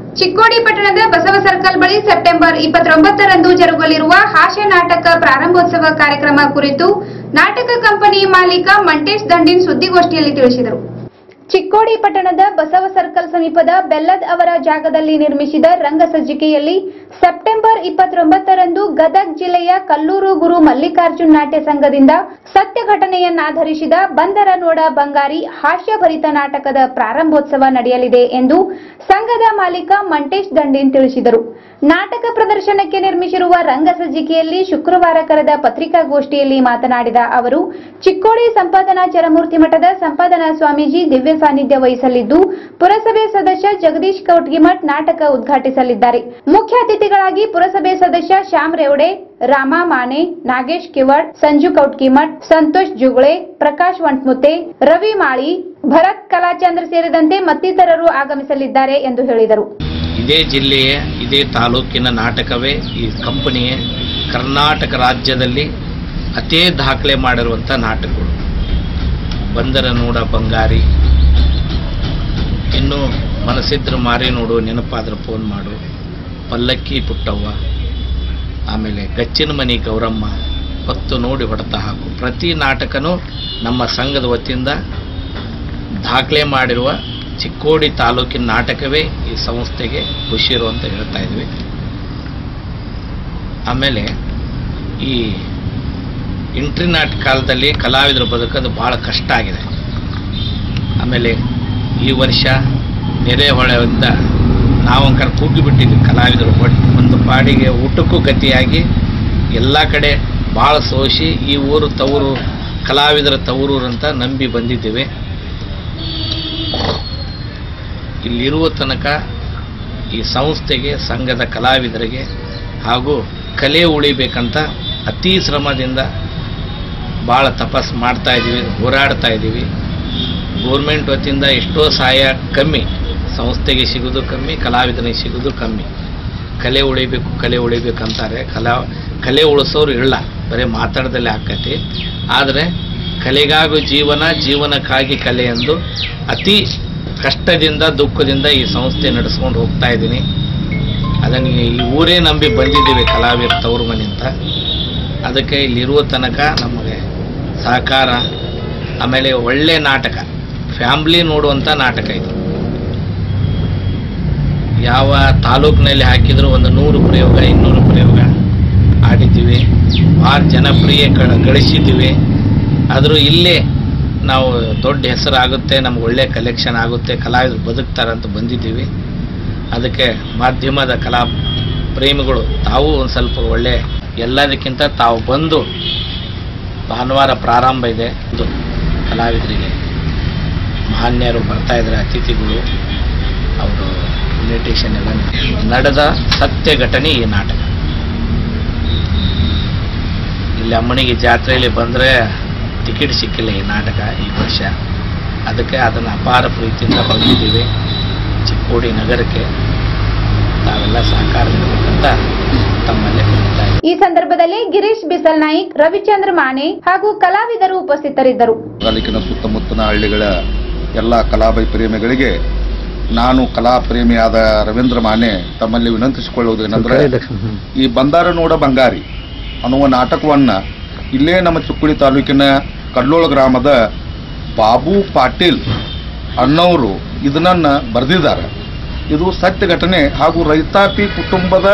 ಚಿಕ್ಕೋಡಿ ಪಟ್ಟಣದ ಬಸವ ಸರ್ಕಲ್ ಬಳಿ ಸೆಪ್ಟೆಂಬರ್ ಇಪ್ಪತ್ತೊಂಬತ್ತರಂದು ಜರುಗಲಿರುವ ಹಾಸ್ಯ ನಾಟಕ ಪ್ರಾರಂಭೋತ್ಸವ ಕಾರ್ಯಕ್ರಮ ಕುರಿತು ನಾಟಕ ಕಂಪನಿ ಮಾಲೀಕ ಮಂಟೇಶ್ ದಂಡಿನ್ ಸುದ್ದಿಗೋಷ್ಠಿಯಲ್ಲಿ ತಿಳಿಸಿದರು ಚಿಕ್ಕೋಡಿ ಪಟ್ಟಣದ ಬಸವ ಸರ್ಕಲ್ ಸಮೀಪದ ಬೆಲ್ಲದ್ ಅವರ ಜಾಗದಲ್ಲಿ ನಿರ್ಮಿಸಿದ ರಂಗಸಜ್ಜಿಕೆಯಲ್ಲಿ ಸೆಪ್ಟೆಂಬರ್ ಇಪ್ಪತ್ತೊಂಬತ್ತರಂದು ಗದಗ್ ಜಿಲ್ಲೆಯ ಕಲ್ಲೂರು ಗುರು ಮಲ್ಲಿಕಾರ್ಜುನ್ ನಾಟ್ಯ ಸಂಘದಿಂದ ಸತ್ಯ ಘಟನೆಯನ್ನಾಧರಿಸಿದ ಬಂದರ ನೋಡ ಬಂಗಾರಿ ಹಾಸ್ಯಭರಿತ ನಾಟಕದ ಪ್ರಾರಂಭೋತ್ಸವ ನಡೆಯಲಿದೆ ಎಂದು ಸಂಘದ ಮಾಲೀಕ ಮಂಟೇಶ್ ದಂಡಿನ್ ತಿಳಿಸಿದರು ನಾಟಕ ಪ್ರದರ್ಶನಕ್ಕೆ ನಿರ್ಮಿಸಿರುವ ರಂಗಸಜ್ಜಿಕೆಯಲ್ಲಿ ಶುಕ್ರವಾರ ಕರೆದ ಪತ್ರಿಕಾಗೋಷ್ಠಿಯಲ್ಲಿ ಮಾತನಾಡಿದ ಅವರು ಚಿಕ್ಕೋಡಿ ಸಂಪಾದನಾ ಚರಮೂರ್ತಿ ಮಠದ ಸಂಪಾದನಾ ಸ್ವಾಮೀಜಿ ದಿವ್ಯ ಸಾನ್ನಿಧ್ಯ ವಹಿಸಲಿದ್ದು ಪುರಸಭೆ ಸದಸ್ಯ ಜಗದೀಶ್ ಕೌಟ್ಗಿಮಠ್ ನಾಟಕ ಉದ್ಘಾಟಿಸಲಿದ್ದಾರೆ ಮುಖ್ಯ ಅತಿಥಿಗಳಾಗಿ ಪುರಸಭೆ ಸದಸ್ಯ ಶ್ಯಾಮ್ ರೇವಡೆ ರಾಮ ಮಾನೆ ನಾಗೇಶ್ ಕಿವಡ್ ಸಂಜು ಕೌಟ್ಕಿಮಠ್ ಸಂತೋಷ್ ಜುಗುಳೆ ಪ್ರಕಾಶ್ ವಂಟ್ಮುತ್ತೆ ರವಿ ಮಾಳಿ ಭರತ್ ಕಲಾಚಂದ್ರ ಸೇರಿದಂತೆ ಮತ್ತಿತರರು ಆಗಮಿಸಲಿದ್ದಾರೆ ಎಂದು ಹೇಳಿದರು ಇದೇ ಜಿಲ್ಲೆಯ ಇದೇ ತಾಲೂಕಿನ ನಾಟಕವೇ ಈ ಕಂಪನಿಯ ಕರ್ನಾಟಕ ರಾಜ್ಯದಲ್ಲಿ ಅತೇ ದಾಖಲೆ ಮಾಡಿರುವಂಥ ನಾಟಕಗಳು ಬಂದರ ನೋಡ ಬಂಗಾರಿ ಇನ್ನು ಮನಸ್ಸಿದ್ರೆ ಮಾರಿ ನೋಡು ನೆನಪಾದ್ರೆ ಫೋನ್ ಮಾಡು ಪಲ್ಲಕ್ಕಿ ಪುಟ್ಟವ್ವ ಆಮೇಲೆ ಗಚ್ಚಿನ ಮನಿ ಗೌರಮ್ಮ ಹೊತ್ತು ನೋಡಿ ಹೊಡೆತ ಹಾಕು ಪ್ರತಿ ನಾಟಕನೂ ನಮ್ಮ ಸಂಘದ ವತಿಯಿಂದ ದಾಖಲೆ ಮಾಡಿರುವ ಚಿಕ್ಕೋಡಿ ತಾಲೂಕಿನ ನಾಟಕವೇ ಈ ಸಂಸ್ಥೆಗೆ ಖುಷಿರು ಅಂತ ಹೇಳ್ತಾ ಇದ್ವಿ ಆಮೇಲೆ ಈ ಇಂಟರ್ನೆಟ್ ಕಾಲದಲ್ಲಿ ಕಲಾವಿದರು ಬದುಕೋದು ಭಾಳ ಕಷ್ಟ ಆಗಿದೆ ಆಮೇಲೆ ಈ ವರ್ಷ ನೆರೆಹೊಳೆಯಿಂದ ನಾವಂಕರ್ ಕುಗ್ಗಿ ಬಿಟ್ಟಿದ್ವಿ ಕಲಾವಿದರು ಒಟ್ಟು ಒಂದು ಪಾಡಿಗೆ ಊಟಕ್ಕೂ ಗತಿಯಾಗಿ ಎಲ್ಲ ಕಡೆ ಭಾಳ ಸೋಸಿ ಈ ಊರು ತವರು ಕಲಾವಿದರ ತವರೂರು ಅಂತ ನಂಬಿ ಬಂದಿದ್ದೇವೆ ಇಲ್ಲಿರುವ ತನಕ ಈ ಸಂಸ್ಥೆಗೆ ಸಂಘದ ಕಲಾವಿದರಿಗೆ ಹಾಗೂ ಕಲೆ ಉಳಿಬೇಕಂತ ಅತಿ ಶ್ರಮದಿಂದ ಭಾಳ ತಪಸ್ ಮಾಡ್ತಾ ಇದ್ದೀವಿ ಹೋರಾಡ್ತಾ ಇದ್ದೀವಿ ಗೋರ್ಮೆಂಟ್ ವತಿಯಿಂದ ಎಷ್ಟೋ ಸಹಾಯ ಕಮ್ಮಿ ಸಂಸ್ಥೆಗೆ ಸಿಗೋದು ಕಮ್ಮಿ ಕಲಾವಿದನಿಗೆ ಸಿಗೋದು ಕಮ್ಮಿ ಕಲೆ ಉಳಿಬೇಕು ಕಲೆ ಉಳಿಬೇಕಂತಾರೆ ಕಲಾ ಕಲೆ ಉಳಿಸೋರು ಇಲ್ಲ ಬರೀ ಮಾತಾಡದಲ್ಲಿ ಆಕತಿ ಆದರೆ ಕಲೆಗಾಗು ಜೀವನ ಜೀವನಕ್ಕಾಗಿ ಕಲೆ ಎಂದು ಅತಿ ಕಷ್ಟದಿಂದ ದುಃಖದಿಂದ ಈ ಸಂಸ್ಥೆ ನಡೆಸ್ಕೊಂಡು ಹೋಗ್ತಾ ಇದ್ದೀನಿ ಅದನ್ನು ಈ ಊರೇ ನಂಬಿ ಬಂದಿದ್ದೀವಿ ಕಲಾವಿದ ತವರು ಮನೆಯಿಂದ ಅದಕ್ಕೆ ಇಲ್ಲಿರುವ ತನಕ ನಮಗೆ ಸಹಕಾರ ಆಮೇಲೆ ಒಳ್ಳೆ ನಾಟಕ ಫ್ಯಾಮ್ಲಿ ನೋಡುವಂಥ ನಾಟಕ ಇದು ಯಾವ ತಾಲೂಕಿನಲ್ಲಿ ಹಾಕಿದರೂ ಒಂದು ನೂರು ಪ್ರಯೋಗ ಇನ್ನೂರು ಪ್ರಯೋಗ ಆಡಿದ್ದೀವಿ ಭಾಳ ಜನಪ್ರಿಯ ಗ- ಗಳಿಸಿದ್ದೀವಿ ಆದರೂ ಇಲ್ಲೇ ನಾವು ದೊಡ್ಡ ಹೆಸರಾಗುತ್ತೆ ನಮ್ಗೆ ಒಳ್ಳೆ ಕಲೆಕ್ಷನ್ ಆಗುತ್ತೆ ಕಲಾವಿದರು ಬದುಕ್ತಾರೆ ಅಂತ ಬಂದಿದ್ದೀವಿ ಅದಕ್ಕೆ ಮಾಧ್ಯಮದ ಕಲಾ ಪ್ರೇಮಿಗಳು ತಾವು ಒಂದು ಸ್ವಲ್ಪ ಒಳ್ಳೆ ಎಲ್ಲದಕ್ಕಿಂತ ತಾವು ಬಂದು ಭಾನುವಾರ ಪ್ರಾರಂಭ ಇದೆ ಇದು ಕಲಾವಿದರಿಗೆ ಮಾನ್ಯರು ಬರ್ತಾ ಇದ್ದಾರೆ ಅತಿಥಿಗಳು ಅವರು ಇನ್ವಿಟೇಷನ್ ಎಲ್ಲ ನಡೆದ ಸತ್ಯ ಘಟನೆ ಈ ನಾಟಕ ಇಲ್ಲಿ ಅಮ್ಮನಿಗೆ ಜಾತ್ರೆಯಲ್ಲಿ ಬಂದರೆ ಟಿಕೆಟ್ ಸಿಕ್ಕಿಲ್ಲ ಈ ನಾಟಕ ಈ ವರ್ಷ ಅದಕ್ಕೆ ಅದನ್ನು ಅಪಾರ ಪ್ರೀತಿಯಿಂದ ಬಂದಿದ್ದೀವಿ ಚಿಕ್ಕೋಡಿ ನಗರಕ್ಕೆ ತಾವೆಲ್ಲ ಸಹಕಾರ ನೀಡಬೇಕಂತ ತಮ್ಮಲ್ಲೇ ಹೇಳ್ತಾ ಇದ್ದೀನಿ. ಈ ಸಂದರ್ಭದಲ್ಲಿ ಗಿರೀಶ್ ಬಿಸಲ್ ನಾಯ್ಕ್ ರವಿಚಂದ್ರ ಮಾನೆ ಹಾಗೂ ಕಲಾವಿದರು ಉಪಸ್ಥಿತರಿದ್ದರು ತಾಲೂಕಿನ ಸುತ್ತಮುತ್ತಲ ಹಳ್ಳಿಗಳ ಎಲ್ಲ ಕಲಾಭೈ ಪ್ರೇಮಿಗಳಿಗೆ ನಾನು ಕಲಾ ಪ್ರೇಮಿಯಾದ ರವೀಂದ್ರ ಮಾನೆ ತಮ್ಮಲ್ಲಿ ವಿನಂತಿಸಿಕೊಳ್ಳುವುದೇನೆಂದ್ರೆ ಈ ಬಂದಾರ ನೋಡ ಬಂಗಾರಿ ಅನ್ನುವ ನಾಟಕವನ್ನ ಇಲ್ಲೇ ನಮ್ಮ ಚಿಕ್ಕುಳಿ ತಾಲೂಕಿನ ಕಡ್ಲೋಳ ಗ್ರಾಮದ ಬಾಬು ಪಾಟೀಲ್ ಅನ್ನೋರು ಇದನ್ನ ಬರೆದಿದ್ದಾರೆ ಇದು ಸತ್ಯ ಘಟನೆ ಹಾಗೂ ರೈತಾಪಿ ಕುಟುಂಬದ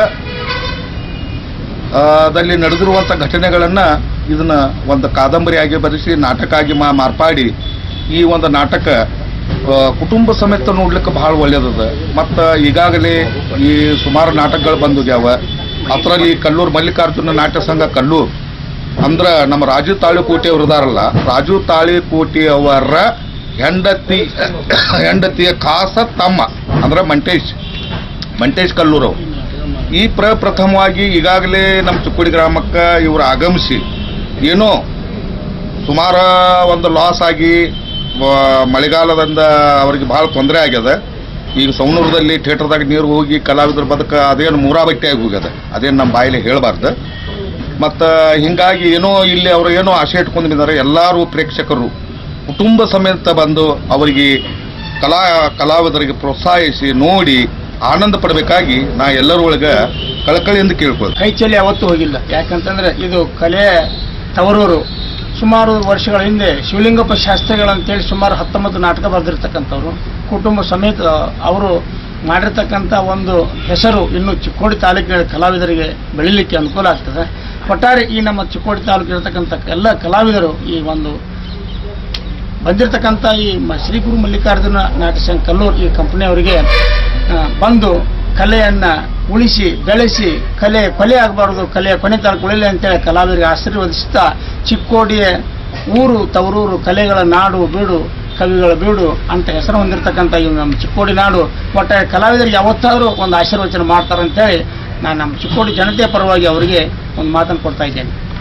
ಆ, ದಲ್ಲಿ ನಡೆದಿರುವಂಥ ಘಟನೆಗಳನ್ನ ಇದನ್ನ ಒಂದು ಕಾದಂಬರಿಯಾಗಿ ಬರೆಸಿ ನಾಟಕ ಆಗಿ ಮಾ ಮಾರ್ಪಾಡಿ ಈ ಒಂದು ನಾಟಕ ಆ, ಕುಟುಂಬ ಸಮೇತ ನೋಡ್ಲಿಕ್ಕೆ ಬಹಳ ಒಳ್ಳೇದದ ಮತ್ತು ಈಗಾಗಲೇ ಈ ಸುಮಾರು ನಾಟಕಗಳು ಬಂದಿದ್ಯಾವ ಅದರಲ್ಲಿ ಕಲ್ಲೂರು ಮಲ್ಲಿಕಾರ್ಜುನ ನಾಟ್ಯ ಸಂಘ ಕಲ್ಲೂರು ಅಂದ್ರ ನಮ್ಮ ರಾಜು ತಾಳಿಕೋಟಿ ಅವರು ಇದಾರಲ್ಲ ರಾಜು ತಾಳಿಕೋಟಿ ಅವರ ಹೆಂಡತಿ ಹೆಂಡತಿಯ ಖಾಸ ತಮ್ಮ ಅಂದ್ರೆ ಮಂಟೇಶ್ ಮಂಟೇಶ್ ಕಲ್ಲೂರು ಅವರು ಈ ಪ್ರಪ್ರಥಮವಾಗಿ ಈಗಾಗಲೇ ನಮ್ಮ ಚಿಕ್ಕೋಡಿ ಗ್ರಾಮಕ್ಕೆ ಇವರು ಆಗಮಿಸಿ ಏನೋ ಸುಮಾರು ಒಂದು ಲಾಸ್ ಆಗಿ ವ- ಮಳೆಗಾಲದಿಂದ ಅವರಿಗೆ ಭಾಳ ತೊಂದರೆ ಆಗ್ಯದ ಈಗ ಸೌನೂರದಲ್ಲಿ ಥಿಯೇಟರ್ದಾಗ ನೀರು ಹೋಗಿ ಕಲಾವಿದ್ರ ಬದುಕ ಅದೇನು ಮೂರಾ ಬಟ್ಟೆಯಾಗಿ ಹೋಗ್ಯದ ಅದೇನು ನಮ್ಮ ಬಾಯಲ್ಲಿ ಹೇಳಬಾರ್ದು ಮತ್ತು ಹಿಂಗಾಗಿ ಏನೋ ಇಲ್ಲಿ ಅವರು ಏನೋ ಆಶೆ ಇಟ್ಕೊಂಡು ಬಂದಿದ್ದಾರೆ ಎಲ್ಲರೂ ಪ್ರೇಕ್ಷಕರು ಕುಟುಂಬ ಸಮೇತ ಬಂದು ಅವರಿಗೆ ಕಲಾ ಕಲಾವಿದರಿಗೆ ಪ್ರೋತ್ಸಾಹಿಸಿ ನೋಡಿ ಆನಂದ ಪಡಬೇಕಾಗಿ ನಾ ಎಲ್ಲರ ಒಳಗ ಕಳಕಳಿಯಿಂದ ಕೇಳ್ಕೊಳ್ತೀನಿ ಕೈ ಚೆಲ್ಲಿ ಯಾವತ್ತೂ ಹೋಗಿಲ್ಲ ಯಾಕಂತಂದ್ರೆ ಇದು ಕಲೆ ತವರೂರು ಸುಮಾರು ವರ್ಷಗಳ ಹಿಂದೆ ಶಿವಲಿಂಗಪ್ಪ ಶಾಸ್ತ್ರಿಗಳಂತೇಳಿ ಸುಮಾರು ಹತ್ತೊಂಬತ್ತು ನಾಟಕ ಬರೆದಿರ್ತಕ್ಕಂಥವ್ರು ಕುಟುಂಬ ಸಮೇತ ಅವರು ಮಾಡಿರ್ತಕ್ಕಂಥ ಒಂದು ಹೆಸರು ಇನ್ನು ಚಿಕ್ಕೋಡಿ ತಾಲೂಕಿನ ಕಲಾವಿದರಿಗೆ ಬೆಳಿಲಿಕ್ಕೆ ಅನುಕೂಲ ಆಗ್ತದೆ ಒಟ್ಟಾರೆ ಈ ನಮ್ಮ ಚಿಕ್ಕೋಡಿ ತಾಲೂಕಿರತಕ್ಕಂಥ ಎಲ್ಲ ಕಲಾವಿದರು ಈ ಒಂದು ಬಂದಿರತಕ್ಕಂಥ ಈ ಮ- ಶ್ರೀ ಗುರು ಮಲ್ಲಿಕಾರ್ಜುನ ನಾಟ್ಯ ಸಂಘ ಕಲ್ಲೂರು ಈ ಕಂಪನಿಯವರಿಗೆ ಆ, ಬಂದು ಕಲೆಯನ್ನ ಉಳಿಸಿ ಬೆಳೆಸಿ ಕಲೆ ಕೊಲೆ ಆಗಬಾರ್ದು ಕಲೆಯ ಕೊನೆ ತನಕ ಉಳಿಲಿ ಅಂತೇಳಿ ಕಲಾವಿದರಿಗೆ ಆಶೀರ್ವದಿಸುತ್ತಾ ಚಿಕ್ಕೋಡಿಯ ಊರು ತವರೂರು ಕಲೆಗಳ ನಾಡು ಬೀಡು ಕವಿಗಳ ಬೀಡು ಅಂತ ಹೆಸರು ಹೊಂದಿರತಕ್ಕಂಥ ಈ ನಮ್ಮ ಚಿಕ್ಕೋಡಿ ನಾಡು ಒಟ್ಟಾರೆ ಕಲಾವಿದರಿಗೆ ಯಾವತ್ತಾದರೂ ಒಂದು ಆಶೀರ್ವಚನ ಮಾಡ್ತಾರಂತೇಳಿ ನಾನು ನಮ್ಮ ಚಿಕ್ಕೋಡಿ ಜನತೆಯ ಪರವಾಗಿ ಅವರಿಗೆ ಒಂದು ಮಾತನ್ನು ಕೊಡ್ತಾ ಇದ್ದೇನೆ